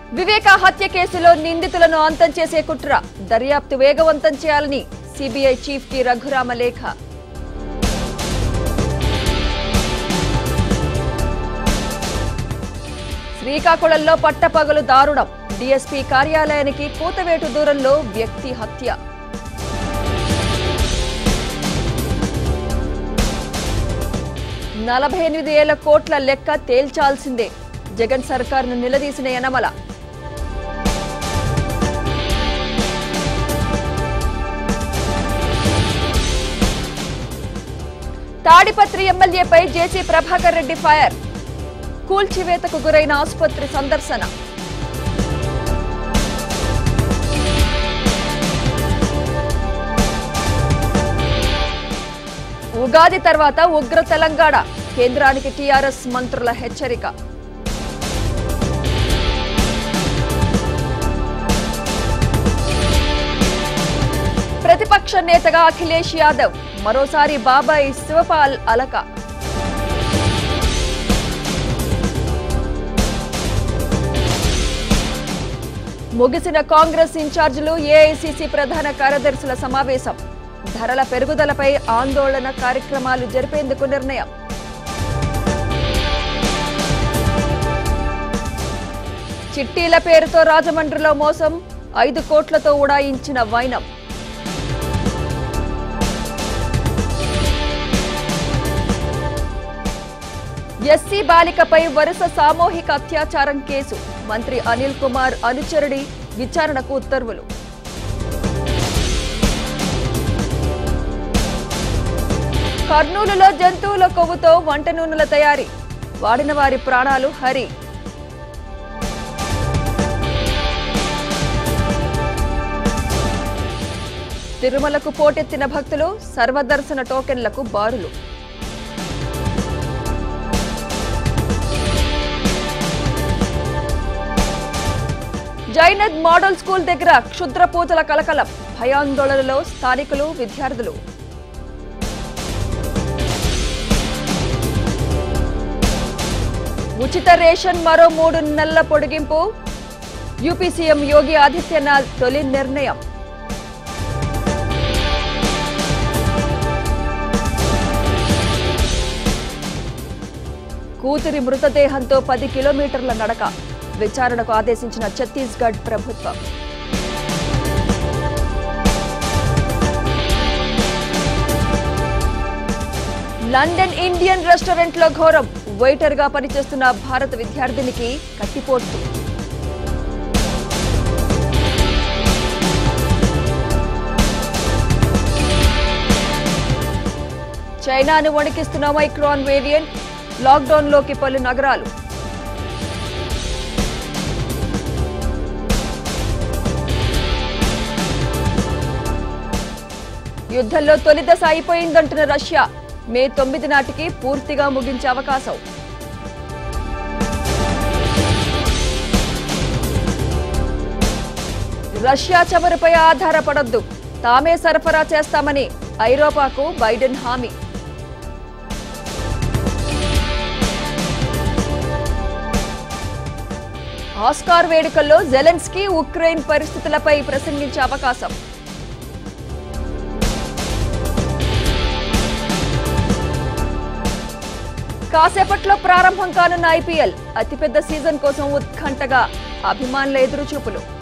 వివేక హత్య కేసులో నిందితులను అంతం చేసే కుట్ర దర్యాప్తు వేగవంతం చేయాలని సిబిఐ చీఫ్ కి రఘురామ లేఖ శ్రీకాకుళంలో పట్టపగలు దారుణం డీఎస్పీ కార్యాలయానికి కూతవేటు దూరంలో వ్యక్తి హత్య నలభై ఎనిమిది ఏళ్ల కోట్ల లెక్క తేల్చాల్సిందే జగన్ సర్కార్ను నిలదీసిన యనమల తాడిపత్రి ఎమ్మెల్యేపై జేసీ ప్రభాకర్ రెడ్డి ఫైర్ కూల్చివేతకు గురైన ఆసుపత్రి సందర్శన ఉగాది తర్వాత ఉగ్ర తెలంగాణ కేంద్రానికి టీఆర్ఎస్ మంత్రుల హెచ్చరిక ప్రతిపక్ష నేతగా అఖిలేష్ యాదవ్ మరోసారి బాబాయ్ శివపాల్ అలక ముగిసిన కాంగ్రెస్ ఇన్ఛార్జీలు ఏఐసిసి ప్రధాన కార్యదర్శుల సమావేశం ధరల పెరుగుదలపై ఆందోళన కార్యక్రమాలు జరిపేందుకు నిర్ణయం చిట్టీల పేరుతో రాజమండ్రిలో మోసం ఐదు కోట్లతో ఉడాయించిన వైనం ఎస్సీ బాలికపై వరుస సామూహిక అత్యాచారం కేసు మంత్రి అనిల్ కుమార్ అనుచరుడి విచారణకు ఉత్తర్వులు కర్నూలులో జంతువుల కొవ్వుతో వంట నూనెల తయారీ వాడిన వారి ప్రాణాలు హరి తిరుమలకు పోటెత్తిన భక్తులు సర్వదర్శన టోకెన్లకు బారులు జైనద్ మోడల్ స్కూల్ దగ్గర క్షుద్ర పూజల కలకలం భయాందోళనలో స్థానికులు విద్యార్థులు ఉచిత రేషన్ మరో మూడు నెలల పొడిగింపు యూపీ సీఎం యోగి ఆదిత్యనాథ్ తొలి నిర్ణయం కూతురి మృతదేహంతో పది కిలోమీటర్ల నడక విచారణకు ఆదేశించిన ఛత్తీస్గఢ్ ప్రభుత్వం లండన్ ఇండియన్ రెస్టారెంట్ లో ఘోరం వెయిటర్ గా పనిచేస్తున్న భారత విద్యార్థినికి కట్టిపోట్లు చైనాను వణికిస్తున్న మైక్రాన్ వేరియంట్ లాక్డౌన్లోకి పలు నగరాలు యుద్ధంలో తొలి దశ అయిపోయిందంటున్న రష్యా మే తొమ్మిది నాటికి పూర్తిగా ముగించే అవకాశం రష్యా చమురుపై ఆధారపడొద్దు తామే సరఫరా చేస్తామని ఐరోపాకు బైడెన్ హామీ ఆస్కార్ వేడుకల్లో జెలెన్స్కీ ఉక్రెయిన్ పరిస్థితులపై ప్రసంగించే అవకాశం కాసేపట్లో ప్రారంభం కానున్న ఐపీఎల్ అతిపెద్ద సీజన్ కోసం ఉత్కంఠగా అభిమానుల ఎదురుచూపులు